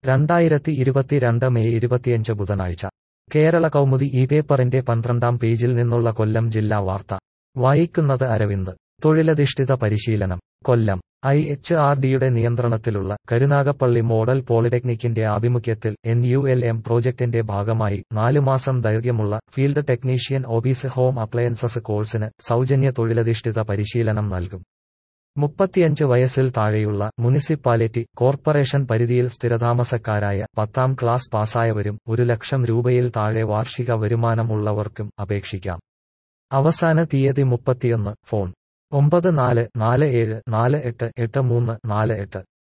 രണ്ടായിരത്തി ഇരുപത്തിരണ്ട് മെയ് ഇരുപത്തിയഞ്ച് ബുധനാഴ്ച കേരള കൗമുദി ഈ പേപ്പറിന്റെ പന്ത്രണ്ടാം പേജിൽ നിന്നുള്ള കൊല്ലം ജില്ലാ വാർത്ത വായിക്കുന്നത് അരവിന്ദ് തൊഴിലധിഷ്ഠിത പരിശീലനം കൊല്ലം ഐ എച്ച് ആർ ഡിയുടെ നിയന്ത്രണത്തിലുള്ള കരുനാഗപ്പള്ളി മോഡൽ പോളിടെക്നിക്കിന്റെ ആഭിമുഖ്യത്തിൽ എൻ യു എൽ എം പ്രോജക്ടിന്റെ ഭാഗമായി നാലു മാസം ദൈർഘ്യമുള്ള field technician office home appliances കോഴ്സിന് സൗജന്യ തൊഴിലധിഷ്ഠിത പരിശീലനം നൽകും മുപ്പത്തിയഞ്ച് വയസ്സിൽ താഴെയുള്ള മുനിസിപ്പാലിറ്റി കോർപ്പറേഷൻ പരിധിയിൽ സ്ഥിരതാമസക്കാരായ പത്താം ക്ലാസ് പാസ്സായവരും ഒരു ലക്ഷം രൂപയിൽ താഴെ വാർഷിക വരുമാനം ഉള്ളവർക്കും അപേക്ഷിക്കാം അവസാന തീയതി മുപ്പത്തിയൊന്ന് ഫോൺ ഒമ്പത് നാല് നാല് ഏഴ് നാല് എട്ട് എട്ട് മൂന്ന് നാല് എട്ട്